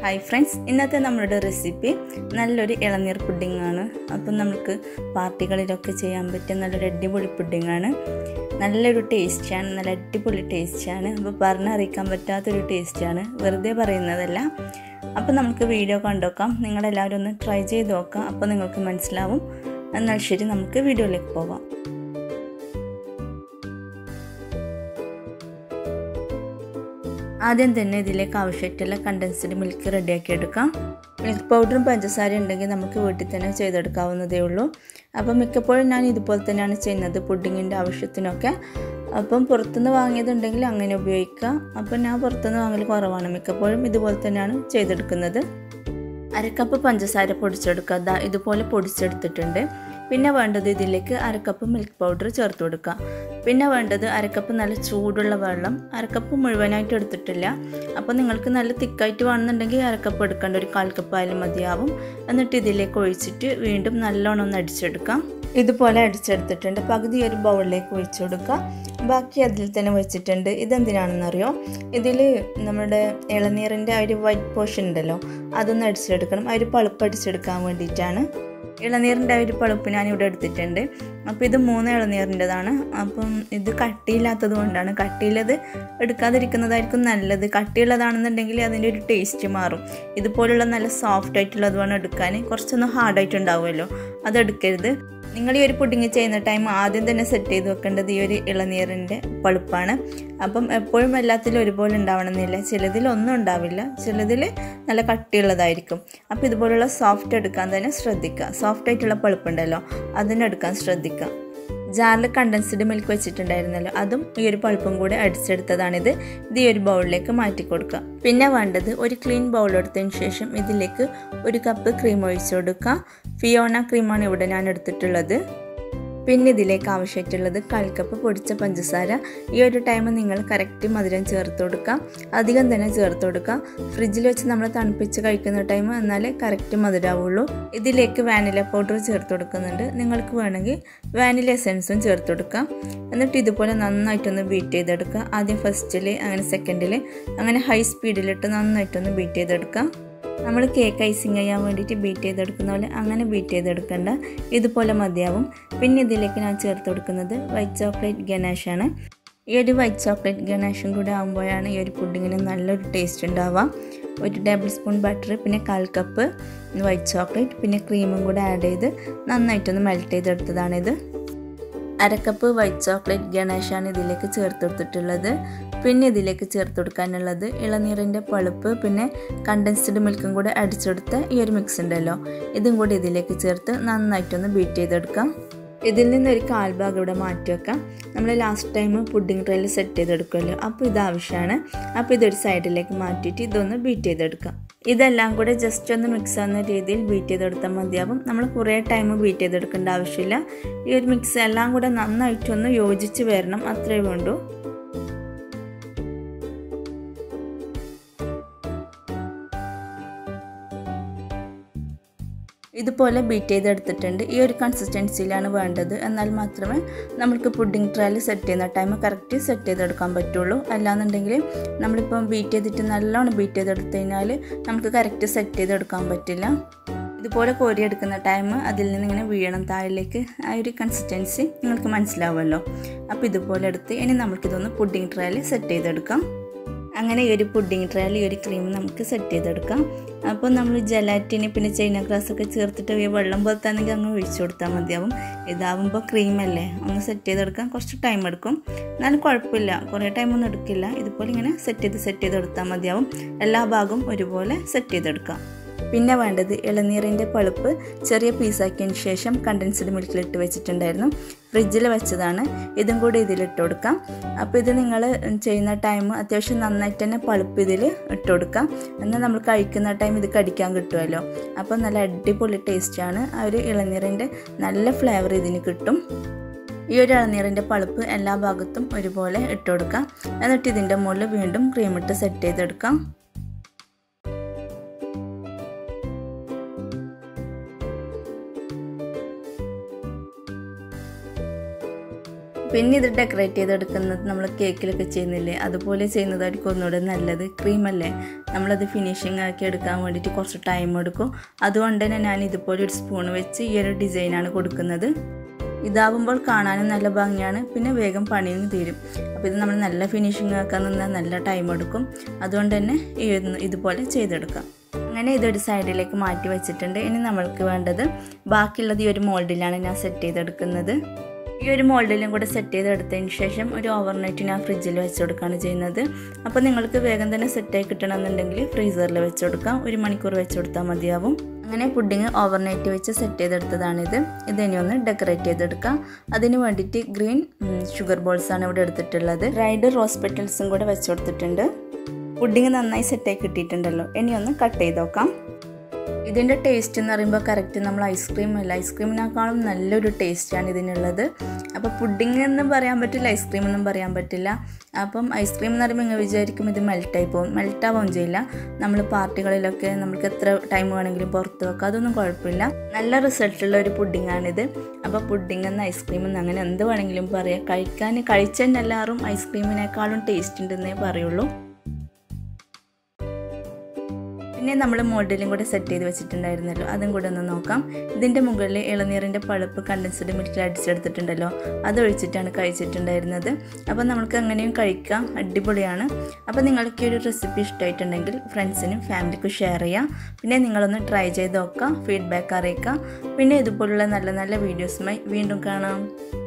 hi friends ഇന്നത്തെ നമ്മളുടെ recipe നല്ലൊരു ഇളനീർ പുഡിംഗ് ആണ് അപ്പം നമുക്ക് പാർട്ടികളിലൊക്കെ ചെയ്യാൻ പറ്റിയ നല്ലൊരു അടിപൊളി പുഡിംഗ് ആണ് നല്ലൊരു ടേസ്റ്റാണ് നല്ല അടിപൊളി ടേസ്റ്റാണ് അപ്പോൾ പറഞ്ഞറിയിക്കാൻ പറ്റാത്തൊരു ടേസ്റ്റാണ് വെറുതെ പറയുന്നതല്ല അപ്പോൾ നമുക്ക് വീഡിയോ കണ്ടുനോക്കാം നിങ്ങളെല്ലാവരും ഒന്ന് ട്രൈ ചെയ്ത് നോക്കാം അപ്പോൾ നിങ്ങൾക്ക് മനസ്സിലാവും എന്നാൽ ശരി നമുക്ക് വീഡിയോയിലേക്ക് പോകാം ആദ്യം തന്നെ ഇതിലേക്ക് ആവശ്യമായിട്ടുള്ള കണ്ടൻസ്ഡ് മിൽക്ക് റെഡിയാക്കി എടുക്കാം മിൽക്ക് പൗഡറും പഞ്ചസാരയും ഉണ്ടെങ്കിൽ നമുക്ക് വീട്ടിൽ തന്നെ ചെയ്തെടുക്കാവുന്നതേ ഉള്ളൂ അപ്പം മിക്കപ്പോഴും ഞാൻ ഇതുപോലെ തന്നെയാണ് ചെയ്യുന്നത് പുഡിങ്ങിൻ്റെ ആവശ്യത്തിനൊക്കെ അപ്പം പുറത്തുനിന്ന് വാങ്ങിയതുണ്ടെങ്കിൽ അങ്ങനെ ഉപയോഗിക്കാം അപ്പം ഞാൻ പുറത്തുനിന്ന് വാങ്ങൽ കുറവാണ് മിക്കപ്പോഴും ഇതുപോലെ തന്നെയാണ് ചെയ്തെടുക്കുന്നത് അരക്കപ്പ് പഞ്ചസാര പൊടിച്ചെടുക്കുക ദാ ഇതുപോലെ പൊടിച്ചെടുത്തിട്ടുണ്ട് പിന്നെ വേണ്ടത് ഇതിലേക്ക് അരക്കപ്പ് മിൽക്ക് പൗഡർ ചേർത്ത് കൊടുക്കുക പിന്നെ വേണ്ടത് അരക്കപ്പ് നല്ല ചൂടുള്ള വെള്ളം അരക്കപ്പ് മുഴുവനായിട്ട് എടുത്തിട്ടില്ല അപ്പോൾ നിങ്ങൾക്ക് നല്ല തിക്കായിട്ട് വേണമെന്നുണ്ടെങ്കിൽ അരക്കപ്പ് എടുക്കേണ്ട ഒരു കാൽ കപ്പ് ആയാലും മതിയാവും എന്നിട്ട് ഇതിലേക്ക് ഒഴിച്ചിട്ട് വീണ്ടും നല്ലോണം ഒന്ന് അടിച്ചെടുക്കാം ഇതുപോലെ അടിച്ചെടുത്തിട്ടുണ്ട് പകുതി ഒരു ബൗളിലേക്ക് ഒഴിച്ചു കൊടുക്കുക ബാക്കി അതിൽ തന്നെ വെച്ചിട്ടുണ്ട് ഇതെന്തിനാണെന്നറിയോ ഇതിൽ നമ്മുടെ ഇളനീറിൻ്റെ ആ ഒരു വൈറ്റ് പോർഷൻ ഉണ്ടല്ലോ അതൊന്ന് അടിച്ചെടുക്കണം ആ ഒരു പളുപ്പ് അടിച്ചെടുക്കാൻ വേണ്ടിയിട്ടാണ് ഇളനീറിൻ്റെ ഒരു പളുപ്പ് ഞാൻ ഇവിടെ എടുത്തിട്ടുണ്ട് അപ്പോൾ ഇത് മൂന്ന് ഇളനീറിൻ്റെതാണ് അപ്പം ഇത് കട്ടിയില്ലാത്തത് കൊണ്ടാണ് കട്ടിയിലത് എടുക്കാതിരിക്കുന്നതായിരിക്കും നല്ലത് കട്ടിയുള്ളതാണെന്നുണ്ടെങ്കിൽ അതിൻ്റെ ഒരു ടേസ്റ്റ് മാറും ഇതുപോലുള്ള നല്ല സോഫ്റ്റ് ആയിട്ടുള്ളത് വേണം എടുക്കാൻ കുറച്ചൊന്ന് ഹാർഡായിട്ട് ഉണ്ടാവുമല്ലോ അതെടുക്കരുത് നിങ്ങൾ ഈ ഒരു പുഡിങ് ചെയ്യുന്ന ടൈം ആദ്യം തന്നെ സെറ്റ് ചെയ്ത് വെക്കേണ്ടത് ഈ ഒരു ഇളനീറിൻ്റെ പളുപ്പാണ് അപ്പം എപ്പോഴും എല്ലാത്തിലും ഒരുപോലെ ഉണ്ടാവണമെന്നില്ല ചിലതിൽ ഒന്നും ഉണ്ടാവില്ല ചിലതിൽ നല്ല കട്ടിയുള്ളതായിരിക്കും അപ്പോൾ ഇതുപോലുള്ള സോഫ്റ്റ് എടുക്കാൻ തന്നെ ശ്രദ്ധിക്കുക സോഫ്റ്റ് ആയിട്ടുള്ള പളുപ്പുണ്ടല്ലോ അതിനെടുക്കാൻ ശ്രദ്ധിക്കുക ജാറിൽ കണ്ടൻസ്ഡ് മിൽക്ക് വെച്ചിട്ടുണ്ടായിരുന്നല്ലോ അതും ഈ ഒരു പൾപ്പും കൂടെ അടിച്ചെടുത്തതാണിത് ഇത് ഈ ഒരു ബൗളിലേക്ക് മാറ്റി കൊടുക്കുക പിന്നെ വേണ്ടത് ഒരു ക്ലീൻ ബൗൾ എടുത്തതിന് ശേഷം ഇതിലേക്ക് ഒരു കപ്പ് ക്രീം ഒഴിച്ചു കൊടുക്കുക ഫിയോണ ക്രീമാണ് ഇവിടെ ഞാൻ എടുത്തിട്ടുള്ളത് പിന്നെ ഇതിലേക്ക് ആവശ്യമായിട്ടുള്ളത് കാൽ കപ്പ് പൊടിച്ച പഞ്ചസാര ഈ ഒരു ടൈം നിങ്ങൾ കറക്റ്റ് മധുരം ചേർത്ത് കൊടുക്കുക അധികം തന്നെ ചേർത്ത് കൊടുക്കുക ഫ്രിഡ്ജിൽ വെച്ച് നമ്മൾ തണുപ്പിച്ച് കഴിക്കുന്ന ടൈം എന്നാലേ കറക്റ്റ് മധുരമാവുള്ളൂ ഇതിലേക്ക് വാനില പൗഡർ ചേർത്ത് കൊടുക്കുന്നുണ്ട് നിങ്ങൾക്ക് വേണമെങ്കിൽ വാനില എസൻസും ചേർത്ത് കൊടുക്കുക എന്നിട്ട് ഇതുപോലെ നന്നായിട്ടൊന്ന് ബീറ്റ് ചെയ്തെടുക്കുക ആദ്യം ഫസ്റ്റിൽ അങ്ങനെ സെക്കൻഡിൽ അങ്ങനെ ഹൈ സ്പീഡിലിട്ട് നന്നായിട്ടൊന്ന് ബീറ്റ് ചെയ്തെടുക്കുക നമ്മൾ കേക്ക് ഐസിങ് ചെയ്യാൻ വേണ്ടിയിട്ട് ബീറ്റ് ചെയ്തെടുക്കുന്ന പോലെ അങ്ങനെ ബീറ്റ് ചെയ്തെടുക്കണ്ട ഇതുപോലെ മതിയാവും പിന്നെ ഇതിലേക്ക് ഞാൻ ചേർത്ത് കൊടുക്കുന്നത് വൈറ്റ് ചോക്ലേറ്റ് ഗനാഷാണ് ഈ ഒരു വൈറ്റ് ചോക്ലേറ്റ് ഗനാഷും കൂടെ ആകുമ്പോഴാണ് ഈ ഒരു പുഡിങ്ങിന് നല്ലൊരു ടേസ്റ്റ് ഉണ്ടാവുക ഒരു ടേബിൾ സ്പൂൺ ബട്ടർ പിന്നെ കാൽ കപ്പ് വൈറ്റ് ചോക്ലേറ്റ് പിന്നെ ക്രീമും കൂടെ ആഡ് ചെയ്ത് നന്നായിട്ടൊന്ന് മെൽറ്റ് ചെയ്തെടുത്തതാണിത് അരക്കപ്പ് വൈറ്റ് ചോക്ലേറ്റ് ഗണേഷാണ് ഇതിലേക്ക് ചേർത്ത് കൊടുത്തിട്ടുള്ളത് പിന്നെ ഇതിലേക്ക് ചേർത്ത് കൊടുക്കാനുള്ളത് ഇളനീറിൻ്റെ പളുപ്പ് പിന്നെ കണ്ടൻസ്ഡ് മിൽക്കും കൂടെ അടിച്ചെടുത്ത ഈ ഒരു മിക്സ് ഉണ്ടല്ലോ ഇതും കൂടി ഇതിലേക്ക് ചേർത്ത് നന്നായിട്ടൊന്ന് ബീറ്റ് ചെയ്തെടുക്കാം ഇതിൽ നിന്ന് ഒരു കാൽഭാഗം ഇവിടെ മാറ്റി വെക്കാം നമ്മൾ ലാസ്റ്റ് ടൈം പുഡിംഗ് ട്രെയിൽ സെറ്റ് ചെയ്തെടുക്കുമല്ലോ അപ്പോൾ ഇത് ആവശ്യമാണ് അപ്പോൾ ഇതൊരു സൈഡിലേക്ക് മാറ്റിയിട്ട് ഇതൊന്ന് ബീറ്റ് ചെയ്തെടുക്കാം ഇതെല്ലാം കൂടെ ജസ്റ്റ് ഒന്ന് മിക്സ് ആവുന്ന രീതിയിൽ ബീറ്റ് ചെയ്തെടുത്താൽ മതിയാവും നമ്മൾ കുറേ ടൈം ബീറ്റ് ചെയ്തെടുക്കേണ്ട ആവശ്യമില്ല ഈ ഒരു മിക്സ് എല്ലാം കൂടെ നന്നായിട്ടൊന്ന് യോജിച്ച് വരണം അത്രേ വേണ്ടൂ ഇതുപോലെ ബീറ്റ് ചെയ്തെടുത്തിട്ടുണ്ട് ഈ ഒരു കൺസിസ്റ്റൻസിയിലാണ് വേണ്ടത് എന്നാൽ മാത്രമേ നമുക്ക് പുഡിംഗ് ട്രയൽ സെറ്റ് ചെയ്യുന്ന ടൈം കറക്റ്റ് സെറ്റ് ചെയ്തെടുക്കാൻ പറ്റുള്ളൂ അല്ലാന്നുണ്ടെങ്കിൽ നമ്മളിപ്പം ബീറ്റ് ചെയ്തിട്ട് നല്ലോണം ബീറ്റ് ചെയ്തെടുത്തു കഴിഞ്ഞാൽ നമുക്ക് കറക്റ്റ് സെറ്റ് ചെയ്തെടുക്കാൻ പറ്റില്ല ഇതുപോലെ കോരിയെടുക്കുന്ന ടൈം അതിൽ നിന്ന് ഇങ്ങനെ വീഴണം താഴേക്ക് ആ ഒരു കൺസിസ്റ്റൻസി നിങ്ങൾക്ക് മനസ്സിലാവുമല്ലോ അപ്പോൾ ഇതുപോലെ എടുത്ത് ഇനി നമുക്കിതൊന്ന് പുഡിംഗ് ട്രയൽ സെറ്റ് ചെയ്തെടുക്കാം അങ്ങനെ ഈ ഒരു പുഡിംഗ് ട്രയൽ ഈ ഒരു ക്രീം നമുക്ക് സെറ്റ് ചെയ്തെടുക്കാം അപ്പോൾ നമ്മൾ ജലാറ്റിന് പിന്നെ ചൈന ഗ്രാസ് ഒക്കെ ചേർത്തിട്ട് ഈ വെള്ളം പോലത്താണെങ്കിൽ അങ്ങ് ഒഴിച്ചു കൊടുത്താൽ മതിയാവും ഇതാവുമ്പോൾ ക്രീമല്ലേ ഒന്ന് സെറ്റ് ചെയ്തെടുക്കാൻ കുറച്ച് ടൈം എടുക്കും എന്നാലും കുഴപ്പമില്ല കുറേ ടൈമൊന്നും എടുക്കില്ല ഇതുപോലെ ഇങ്ങനെ സെറ്റ് ചെയ്ത് സെറ്റ് ചെയ്തെടുത്താൽ മതിയാവും എല്ലാ ഭാഗവും ഒരുപോലെ സെറ്റ് ചെയ്തെടുക്കാം പിന്നെ വേണ്ടത് ഇളനീറിൻ്റെ പളുപ്പ് ചെറിയ പീസാക്കിയതിന് ശേഷം കണ്ടൻസ്ഡ് മിൽക്കിലിട്ട് വെച്ചിട്ടുണ്ടായിരുന്നു ഫ്രിഡ്ജിൽ വെച്ചതാണ് ഇതും കൂടി ഇതിലിട്ട് കൊടുക്കാം അപ്പോൾ ഇത് നിങ്ങൾ ചെയ്യുന്ന ടൈം അത്യാവശ്യം നന്നായിട്ട് തന്നെ പളുപ്പ് ഇതിൽ ഇട്ട് കൊടുക്കാം എന്നാൽ നമ്മൾ കഴിക്കുന്ന ടൈം ഇത് കടിക്കാൻ കിട്ടുമല്ലോ അപ്പോൾ നല്ല അടിപൊളി ടേസ്റ്റാണ് ആ ഒരു ഇളനീറിൻ്റെ നല്ല ഫ്ലേവർ ഇതിന് കിട്ടും ഈ ഒരു ഇളനീറിൻ്റെ പളുപ്പ് എല്ലാ ഭാഗത്തും ഒരുപോലെ ഇട്ട് കൊടുക്കാം എന്നിട്ട് ഇതിൻ്റെ മുകളിൽ വീണ്ടും ക്രീം ഇട്ട് സെറ്റ് ചെയ്തെടുക്കാം പിന്നെ ഇത് ഡെക്കറേറ്റ് ചെയ്തെടുക്കുന്നത് നമ്മൾ കേക്കിലൊക്കെ ചെയ്യുന്നില്ലേ അതുപോലെ ചെയ്യുന്നതായിരിക്കും ഒന്നുകൂടെ നല്ലത് ക്രീമല്ലേ നമ്മളത് ഫിനിഷിങ് ആക്കി എടുക്കാൻ വേണ്ടിയിട്ട് കുറച്ച് ടൈം എടുക്കും അതുകൊണ്ട് തന്നെ ഞാൻ ഇതുപോലെ ഒരു സ്പൂൺ വെച്ച് ഈ ഒരു ഡിസൈനാണ് കൊടുക്കുന്നത് ഇതാവുമ്പോൾ കാണാനും നല്ല ഭംഗിയാണ് പിന്നെ വേഗം പണിയും തീരും അപ്പോൾ ഇത് നമ്മൾ നല്ല ഫിനിഷിങ് ആക്കാൻ നിന്നാൽ നല്ല ടൈം എടുക്കും അതുകൊണ്ട് തന്നെ ഈ ഒന്ന് ഇതുപോലെ ചെയ്തെടുക്കാം അങ്ങനെ ഇതൊരു സൈഡിലേക്ക് മാറ്റി വെച്ചിട്ടുണ്ട് ഇനി നമ്മൾക്ക് വേണ്ടത് ബാക്കിയുള്ളത് ഈ ഒരു മോൾഡിലാണ് ഞാൻ സെറ്റ് ചെയ്തെടുക്കുന്നത് ഈ ഒരു മോൾഡിലും കൂടെ സെറ്റ് ചെയ്തെടുത്തതിന് ശേഷം ഒരു ഓവർനൈറ്റ് ഞാൻ ഫ്രിഡ്ജിൽ വെച്ച് കൊടുക്കുകയാണ് ചെയ്യുന്നത് അപ്പോൾ നിങ്ങൾക്ക് വേഗം തന്നെ സെറ്റായി കിട്ടണമെന്നുണ്ടെങ്കിൽ ഫ്രീസറിൽ വെച്ച് കൊടുക്കാം ഒരു മണിക്കൂർ വെച്ച് കൊടുത്താൽ മതിയാവും അങ്ങനെ പുഡിങ് ഓവർനൈറ്റ് വെച്ച് സെറ്റ് ചെയ്തെടുത്തതാണിത് ഇതിനി ഒന്ന് ഡെക്കറേറ്റ് ചെയ്തെടുക്കാം അതിന് വേണ്ടിയിട്ട് ഗ്രീൻ ഷുഗർ ബോൾസ് ആണ് ഇവിടെ എടുത്തിട്ടുള്ളത് റൈഡ് റോസ് പെറ്റൽസും കൂടെ വെച്ച് കൊടുത്തിട്ടുണ്ട് പുഡിങ് നന്നായി സെറ്റായി കിട്ടിയിട്ടുണ്ടല്ലോ ഇനി ഒന്ന് കട്ട് ചെയ്ത് നോക്കാം ഇതിൻ്റെ ടേസ്റ്റ് എന്ന് പറയുമ്പോൾ കറക്റ്റ് നമ്മൾ ഐസ്ക്രീം അല്ല ഐസ്ക്രീമിനേക്കാളും നല്ലൊരു ടേസ്റ്റാണ് ഇതിനുള്ളത് അപ്പോൾ പുഡിംഗ് എന്നും പറയാൻ പറ്റില്ല ഐസ്ക്രീം എന്നും പറയാൻ പറ്റില്ല അപ്പം ഐസ്ക്രീം എന്ന് പറയുമ്പോൾ ഇങ്ങനെ വിചാരിക്കും ഇത് മെൽട്ടായി പോകും മെൽട്ടാവുകയും ചെയ്യില്ല നമ്മൾ പാർട്ടികളിലൊക്കെ നമുക്ക് എത്ര ടൈം വേണമെങ്കിലും പുറത്ത് വെക്കാം അതൊന്നും കുഴപ്പമില്ല നല്ല റിസൾട്ടുള്ള ഒരു പുഡിങ്ങാണിത് അപ്പോൾ പുഡിംഗ് എന്ന ഐസ്ക്രീം എന്ന് അങ്ങനെ എന്ത് വേണമെങ്കിലും പറയാം കഴിക്കാൻ കഴിച്ചതന്നെ എല്ലാവരും ഐസ്ക്രീമിനേക്കാളും ടേസ്റ്റ് ഉണ്ടെന്നേ പറയുള്ളൂ പിന്നെ നമ്മൾ മോഡലും കൂടെ സെറ്റ് ചെയ്ത് വെച്ചിട്ടുണ്ടായിരുന്നല്ലോ അതും കൂടെ ഒന്ന് നോക്കാം ഇതിൻ്റെ മുകളിൽ ഇളനീറിൻ്റെ പഴുപ്പ് കണ്ടൻസ്ഡ് മിൽക്കിൽ അടിച്ചെടുത്തിട്ടുണ്ടല്ലോ അതൊഴിച്ചിട്ടാണ് കഴിച്ചിട്ടുണ്ടായിരുന്നത് അപ്പോൾ നമുക്ക് അങ്ങനെയും കഴിക്കാം അടിപൊളിയാണ് അപ്പോൾ നിങ്ങൾക്ക് ഈ ഒരു റെസിപ്പി ഇഷ്ടമായിട്ടുണ്ടെങ്കിൽ ഫ്രണ്ട്സിനും ഫാമിലിക്കും ഷെയർ ചെയ്യാം പിന്നെ നിങ്ങളൊന്ന് ട്രൈ ചെയ്ത് നോക്കാം ഫീഡ്ബാക്ക് അറിയിക്കാം പിന്നെ ഇതുപോലുള്ള നല്ല നല്ല വീഡിയോസുമായി വീണ്ടും കാണാം